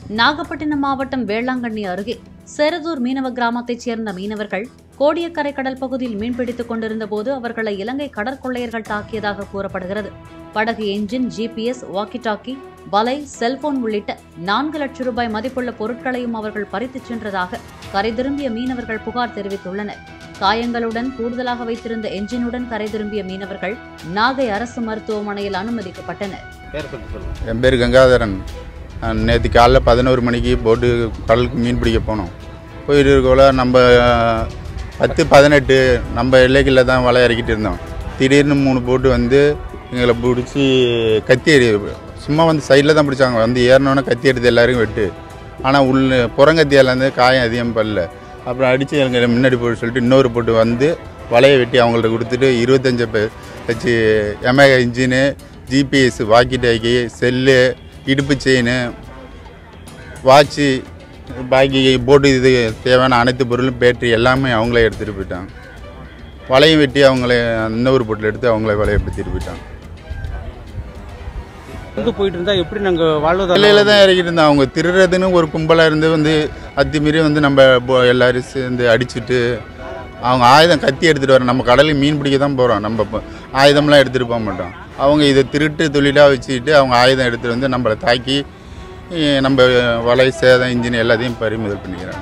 நாகப்பட்டினம் மாவட்டம் வேளாங்கண்ணி அருகே செரதூர் மீனவ கிராமத்தைச் சேர்ந்த மீனவர்கள் கோடியக்கரை கடல் பகுதியில் மீன்பிடித்துக் கொண்டிருந்த போது அவர்களை இலங்கை கடற்கொள்ளையர்கள் தாக்கியதாக கூறப்படுகிறது படகு என்ஜின் ஜிபிஎஸ் வாக்கி டாக்கி வலை செல்போன் உள்ளிட்ட நான்கு லட்சம் ரூபாய் மதிப்புள்ள பொருட்களையும் அவர்கள் பறித்துச் சென்றதாக கரை திரும்பிய மீனவர்கள் புகார் தெரிவித்துள்ளனர் காயங்களுடன் கூடுதலாக வைத்திருந்த என்ஜினுடன் கரை திரும்பிய மீனவர்கள் நாகை அரசு மருத்துவமனையில் அனுமதிக்கப்பட்டனர் பேர் சொல்லி சொல்லுங்கள் என் பேர் கங்காதரன் நேற்று காலைல பதினோரு மணிக்கு போட்டு கடலுக்கு மீன் பிடிக்க போனோம் போயிட்டு இருக்கோல நம்ம பத்து பதினெட்டு நம்ம எல்லைகளில் தான் வலை இறக்கிட்டு இருந்தோம் திடீர்னு மூணு போட்டு வந்து எங்களை பிடிச்சி கத்தி எறி சும்மா வந்து சைடில் தான் பிடிச்சாங்க வந்து ஏறினோன்னே கத்தி எடுத்து எல்லாருக்கும் வெட்டு ஆனால் உள்ள புறங்கத்தியாலேருந்து காயம் அதிகம் பல்ல அப்புறம் அடித்து எங்களை முன்னாடி போட்டு சொல்லிட்டு இன்னொரு போட்டு வந்து வலையை வெட்டி அவங்கள்ட்ட கொடுத்துட்டு இருபத்தஞ்சு பே வச்சு எமேகா engine GPS walkie talkie cell இடுப்பு செயின் வாட்சு பாக்கி போட்டு இது தேவையான அனைத்து பொருளும் பேட்டரி எல்லாமே அவங்களே எடுத்துகிட்டு போயிட்டாங்க வலையும் வெட்டி அவங்களே இன்னொரு பொட்டில் எடுத்து அவங்களே வலையை எடுத்துகிட்டு போயிட்டாங்க வந்து போயிட்டு இருந்தா எப்படி நாங்க வாழ்வதால எல்லையில் தான் இறக்கிட்டு இருந்தோம் அவங்க திருடுறதுன்னு ஒரு கும்பலாக இருந்து வந்து அத்துமீறி வந்து நம்ம போ- எல்லாரும் சேர்ந்து அடிச்சுட்டு அவங்க ஆயுதம் கத்தி எடுத்துகிட்டு வரோம் நம்ம கடலுக்கு மீன் பிடிக்க தான் போகிறோம் நம்ம இப்போ ஆயுதம்லாம் எடுத்துகிட்டு போக மாட்டோம் அவங்க இதை திருட்டு தொழிலாக வச்சுக்கிட்டு அவங்க ஆயுதம் எடுத்துகிட்டு வந்து நம்மளை தாக்கி eh, நம்ம வலை சேதம் இன்ஜின் எல்லாத்தையும் பறிமுதல் பண்ணிக்கிறாங்க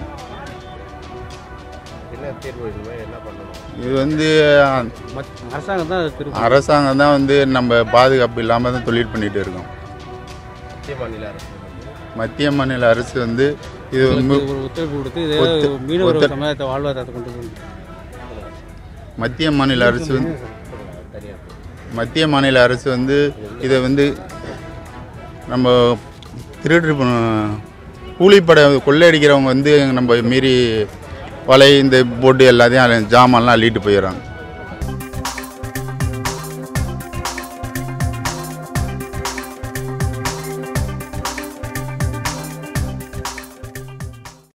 என்ன தீர்வு இனிமே என்ன பண்ணணும் இது வந்து மத்- அரசாங்கம் தான் திரும்ப அரசாங்கம் தான் வந்து நம்ம பாதுகாப்பு இல்லாமல் தான் தொழில் பண்ணிகிட்டு இருக்கோம் மத்திய மாநில அரசு மத்திய மாநில அரசு வந்து இது மு- ஒரு ஒத்துழைப்பு கொடுத்து இதே ஒத்து- மீனவர் ஒத்து- சமுதாயத்தை வாழ்வாதாரத்தை கொண்டு போகணும் மத்திய மாநில அரசு வந்து சரியா மத்திய மாநில அரசு வந்து இதை வந்து நம்ம திருட்டு ப- கூலிப்படை கொள்ளையடிக்கிறவங்க வந்து நம்ம மீறி வலை இந்த போட்டு எல்லாத்தையும் ஜாமான்லாம் அள்ளிட்டு போயிடுறாங்க